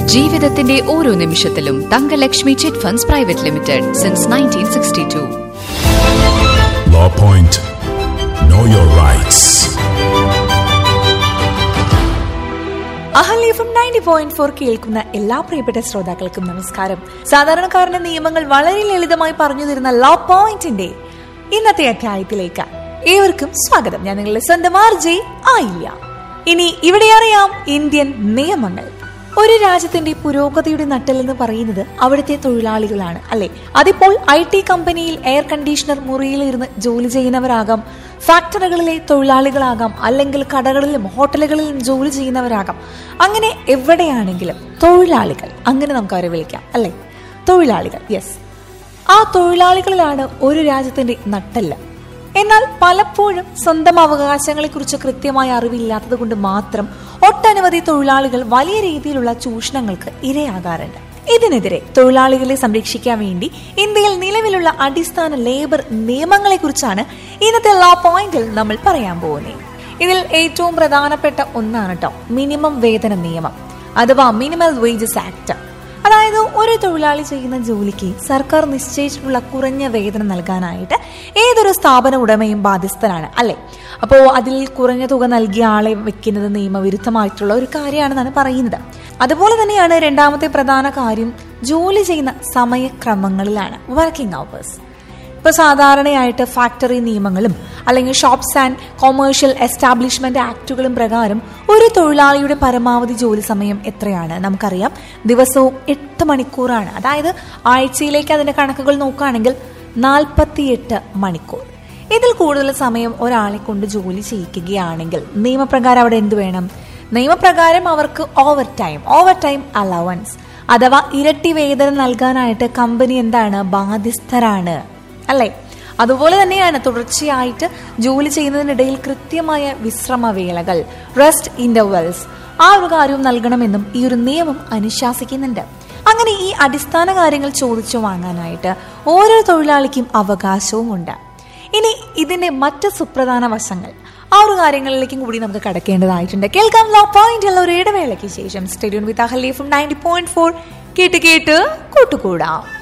ജീവിതത്തിന്റെ ഓരോ നിമിഷത്തിലും Thankalakshmi chit funds private limited since nineteen sixty two Law Point. Know your rights. Ahalya എഫും ninety point four കേൾക്കുന്ന എല്ലാ പ്രിയപ്പെട്ട ശ്രോതാക്കൾക്കും നമസ്കാരം സാധാരണക്കാരന്റെ നിയമങ്ങൾ വളരെ ലളിതമായി പറഞ്ഞു തരുന്ന ലോ പോയിന്റിന്റെ ഇന്നത്തെ അധ്യായത്തിലേക്ക് ഏവർക്കും സ്വാഗതം ഞാൻ നിങ്ങളുടെ സ്വന്തം ആർ ജെ ആയില്ല ഇനി ഇവിടെ അറിയാം ഇന്ത്യൻ നിയമങ്ങൾ ഒരു രാജ്യത്തിന്റെ പുരോഗതിയുടെ നട്ടെല്ലെന്ന് പറയുന്നത് അവിടുത്തെ തൊഴിലാളികളാണ് അല്ലെ അതിപ്പോൾ ഐ ടി കമ്പനിയിൽ എയർ കണ്ടീഷണർ മുറിയിൽ ഇരുന്ന് ജോലി ചെയ്യുന്നവരാകാം ഫാക്ടറികളിലെ തൊഴിലാളികളാകാം അല്ലെങ്കിൽ കടകളിലും ഹോട്ടലുകളിലും ജോലി ചെയ്യുന്നവരാകാം അങ്ങനെ എവിടെയാണെങ്കിലും തൊഴിലാളികൾ അങ്ങനെ നമുക്ക് അവരെ വിളിക്കാം അല്ലെ തൊഴിലാളികൾ യെസ് ആ തൊഴിലാളികളിലാണ് ഒരു രാജ്യത്തിന്റെ നട്ടെല്ല് എന്നാൽ പലപ്പോഴും സ്വന്തം അവകാശങ്ങളെക്കുറിച്ച് കൃത്യമായ അറിവില്ലാത്തത് കൊണ്ട് മാത്രം ഒട്ടനവധി തൊഴിലാളികൾ വലിയ രീതിയിലുള്ള ചൂഷണങ്ങൾക്ക് ഇരയാകാറുണ്ട് ഇതിനെതിരെ തൊഴിലാളികളെ സംരക്ഷിക്കാൻ വേണ്ടി ഇന്ത്യയിൽ നിലവിലുള്ള അടിസ്ഥാന ലേബർ നിയമങ്ങളെക്കുറിച്ചാണ് ഇന്നത്തെ ലോ പോയിന്റിൽ നമ്മൾ പറയാൻ പോകുന്നത് ഇതിൽ ഏറ്റവും പ്രധാനപ്പെട്ട ഒന്നാണ് കേട്ടോ മിനിമം വേതന നിയമം അഥവാ മിനിമം വേജസ് ആക്ട് അതായത് ഒരു തൊഴിലാളി ചെയ്യുന്ന ജോലിക്ക് സർക്കാർ നിശ്ചയിച്ചിട്ടുള്ള കുറഞ്ഞ വേതനം നൽകാനായിട്ട് ഏതൊരു സ്ഥാപന ഉടമയും ബാധ്യസ്ഥനാണ് അല്ലെ അപ്പോൾ അതിൽ കുറഞ്ഞ തുക നൽകിയ ആളെ വെക്കുന്നത് നിയമവിരുദ്ധമായിട്ടുള്ള ഒരു കാര്യമാണെന്നാണ് പറയുന്നത് അതുപോലെ തന്നെയാണ് രണ്ടാമത്തെ പ്രധാന കാര്യം ജോലി ചെയ്യുന്ന സമയക്രമങ്ങളിലാണ് വർക്കിംഗ് അവേഴ്സ് ഇപ്പൊ സാധാരണയായിട്ട് ഫാക്ടറി നിയമങ്ങളും അല്ലെങ്കിൽ ഷോപ്സ് ആൻഡ് കൊമേഴ്ഷ്യൽ എസ്റ്റാബ്ലിഷ്മെന്റ് ആക്ടുകളും പ്രകാരം ഒരു തൊഴിലാളിയുടെ പരമാവധി ജോലി സമയം എത്രയാണ് നമുക്കറിയാം ദിവസവും എട്ട് മണിക്കൂറാണ് അതായത് ആഴ്ചയിലേക്ക് അതിന്റെ കണക്കുകൾ നോക്കുകയാണെങ്കിൽ നാൽപ്പത്തിയെട്ട് മണിക്കൂർ ഇതിൽ കൂടുതൽ സമയം ഒരാളെ കൊണ്ട് ജോലി ചെയ്യിക്കുകയാണെങ്കിൽ നിയമപ്രകാരം അവിടെ എന്ത് വേണം നിയമപ്രകാരം അവർക്ക് overtime overtime allowance അഥവാ ഇരട്ടി വേതനം നൽകാനായിട്ട് കമ്പനി എന്താണ് ബാധ്യസ്ഥരാണ് അല്ലേ അതുപോലെ തന്നെയാണ് തുടർച്ചയായിട്ട് ജോലി ചെയ്യുന്നതിനിടയിൽ കൃത്യമായ വിശ്രമവേളകൾ റെസ്റ്റ് ഇന്റർവെൽസ് ആ ഒരു കാര്യവും നൽകണമെന്നും ഈ ഒരു നിയമം അനുശാസിക്കുന്നുണ്ട് അങ്ങനെ ഈ അടിസ്ഥാന കാര്യങ്ങൾ ചോദിച്ചു വാങ്ങാനായിട്ട് ഓരോ തൊഴിലാളിക്കും അവകാശവും ഉണ്ട് ഇനി ഇതിന്റെ മറ്റ് സുപ്രധാന വശങ്ങൾ ആ ഒരു കാര്യങ്ങളിലേക്കും കൂടി നമുക്ക് കടക്കേണ്ടതായിട്ടുണ്ട് കേൾക്കാം ലോ പോയിന്റ് ഉള്ള ഒരു ഇടവേളയ്ക്ക് ശേഷം സ്റ്റേഡിയം വിത്ത് അഹലീഫും നയൻറ്റി പോയിന്റ് ഫോർ കേട്ട് കേട്ട് കൂട്ടുകൂടാം